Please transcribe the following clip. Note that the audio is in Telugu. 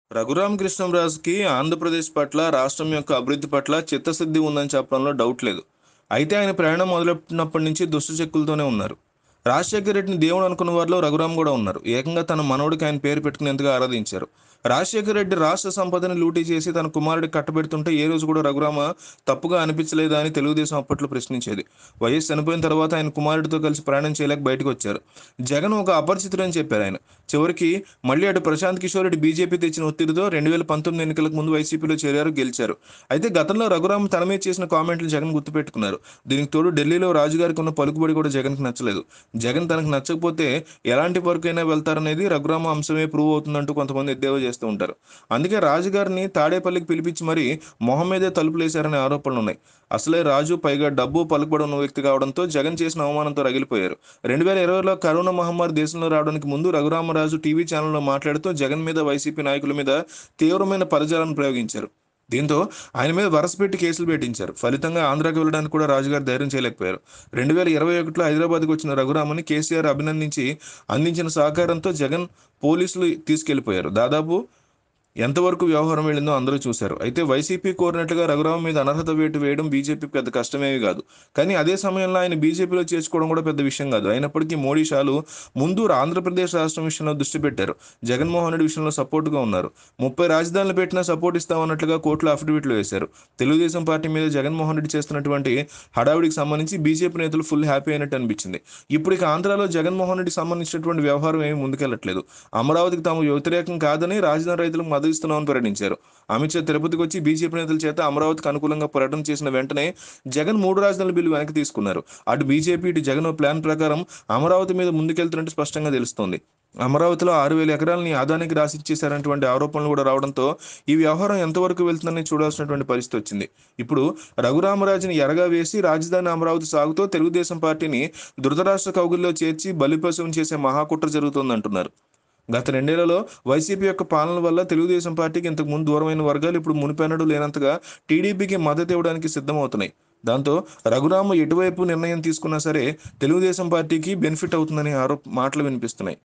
రఘురామకృష్ణంరాజుకి ఆంధ్రప్రదేశ్ పట్ల రాష్ట్రం యొక్క అభివృద్ధి పట్ల చిత్తశుద్ధి ఉందని చెప్పడంలో డౌట్ లేదు అయితే ఆయన ప్రయాణం మొదలెట్టినప్పటి నుంచి దుష్ట చెక్కులతోనే ఉన్నారు రాజశేఖర రెడ్డిని దేవుడు అనుకున్న వారిలో రఘురామ్ కూడా ఉన్నారు ఏకంగా తన మనవడికి ఆయన పేరు పెట్టుకునేందుకు ఆరాధించారు రాజశేఖర రెడ్డి రాష్ట్ర సంపదని లూటీ చేసి తన కుమారుడికి కట్టబెడుతుంటే ఏ రోజు కూడా రఘురామ తప్పుగా అనిపించలేదా అని తెలుగుదేశం అప్పట్లో ప్రశ్నించేది వైఎస్ చనిపోయిన తర్వాత ఆయన కుమారుడితో కలిసి ప్రయాణం చేయలేక బయటకు వచ్చారు జగన్ ఒక అపరిచితుడని చెప్పారు ఆయన చివరికి మళ్ళీ అటు ప్రశాంత్ కిషోర్ రెడ్డి బీజేపీ తెచ్చిన ఒత్తిడితో రెండు వేల పంతొమ్మిది ఎన్నికలకు ముందు వైసీపీలో చేరారు గెలిచారు అయితే గతంలో రఘురామ్ తన మీద చేసిన కామెంట్లు జగన్ గుర్తుపెట్టుకున్నారు దీనికి తోడు ఢిల్లీలో రాజుగారికి ఉన్న పలుకుబడి కూడా జగన్కి నచ్చలేదు జగన్ తనకు నచ్చకపోతే ఎలాంటి వరకైనా వెళ్తారనేది రఘురామ అంశమే ప్రూవ్ అవుతుందంటూ కొంతమంది ఎద్దేవా చేస్తూ ఉంటారు అందుకే రాజుగారిని తాడేపల్లికి పిలిపించి మరీ మొహం మీదే తలుపులేశారనే ఆరోపణలు ఉన్నాయి అసలే రాజు పైగా డబ్బు పలుకుబడి ఉన్న వ్యక్తి కావడంతో జగన్ చేసిన అవమానంతో రగిలిపోయారు రెండు వేల ఇరవైలో కరోనా మహమ్మారి దేశంలో రావడానికి ముందు రఘురామరాజు టీవీ ఛానల్లో మాట్లాడుతూ జగన్ మీద వైసీపీ నాయకుల మీద తీవ్రమైన పదజాలను ప్రయోగించారు దీంతో ఆయన మీద వరస పెట్టి కేసులు పెట్టించారు ఫలితంగా ఆంధ్రాకి వెళ్ళడానికి కూడా రాజుగారు ధైర్యం చేయలేకపోయారు రెండు వేల ఇరవై ఒకటిలో హైదరాబాద్కి వచ్చిన రఘురామని కేసీఆర్ అభినందించి అందించిన సహకారంతో జగన్ పోలీసులు తీసుకెళ్లిపోయారు దాదాపు ఎంతవరకు వ్యవహారం వెళ్ళిందో అందరూ చూశారు అయితే వైసీపీ కోరినట్లుగా రఘురామ మీద అనర్హత వేటు వేయడం బీజేపీ పెద్ద కష్టమేమి కాదు కానీ అదే సమయంలో ఆయన బీజేపీలో చేర్చుకోవడం కూడా పెద్ద విషయం కాదు అయినప్పటికీ మోడీ షాలు ముందు ఆంధ్రప్రదేశ్ రాష్ట్రం విషయంలో దృష్టి పెట్టారు జగన్మోహన్ రెడ్డి విషయంలో సపోర్టుగా ఉన్నారు ముప్పై రాజధానులు పెట్టినా సపోర్ట్ ఇస్తామన్నట్లుగా కోర్టులో అఫిడవిట్లు వేశారు తెలుగుదేశం పార్టీ మీద జగన్మోహన్ రెడ్డి చేస్తున్నటువంటి హడావిడికి సంబంధించి బీజేపీ నేతలు ఫుల్ హ్యాపీ అయినట్టు అనిపించింది ఇప్పుడు ఇక ఆంధ్రాలో జగన్మోహన్ రెడ్డి సంబంధించినటువంటి వ్యవహారం ఏమీ ముందుకెళ్లట్లేదు అమరావతికి తాము వ్యతిరేకం కాదని రాజధాని రైతులకు మద్దతు ఇస్తున్నామని ప్రకటించారు అమిత్ షా తిరుపతికి వచ్చి బీజేపీ నేతల చేత అమరావతికి అనుకూలంగా పర్యటన చేసిన వెంటనే జగన్ మూడు రాజధానుల బిల్లు వెనక్కి తీసుకున్నారు అటు బీజేపీ ఇటు జగన్ ప్లాన్ ప్రకారం అమరావతి మీద ముందుకెళ్తున్నట్టు స్పష్టంగా తెలుస్తోంది అమరావతిలో ఆరు వేల ఎకరాలని ఆదానికి రాసిచ్చేశారనేటువంటి ఆరోపణలు కూడా రావడంతో ఈ వ్యవహారం ఎంతవరకు వెళ్తుందని చూడాల్సినటువంటి పరిస్థితి వచ్చింది ఇప్పుడు రఘురామరాజుని ఎరగా వేసి రాజధాని అమరావతి సాగుతో తెలుగుదేశం పార్టీని ధృతరాష్ట్ర కౌగుల్లో చేర్చి బలిపశువుని చేసే మహాకుట్ర జరుగుతోందంటున్నారు గత రెండేళ్లలో వైసీపీ యొక్క పాలన వల్ల తెలుగుదేశం పార్టీకి ఇంతకు ముందు దూరమైన వర్గాలు ఇప్పుడు మునిపెన్నడు లేనంతగా టీడీపీకి మద్దతు ఇవ్వడానికి సిద్ధమవుతున్నాయి దాంతో రఘురామ ఎటువైపు నిర్ణయం తీసుకున్నా సరే తెలుగుదేశం పార్టీకి బెనిఫిట్ అవుతుందనే ఆరోప మాటలు వినిపిస్తున్నాయి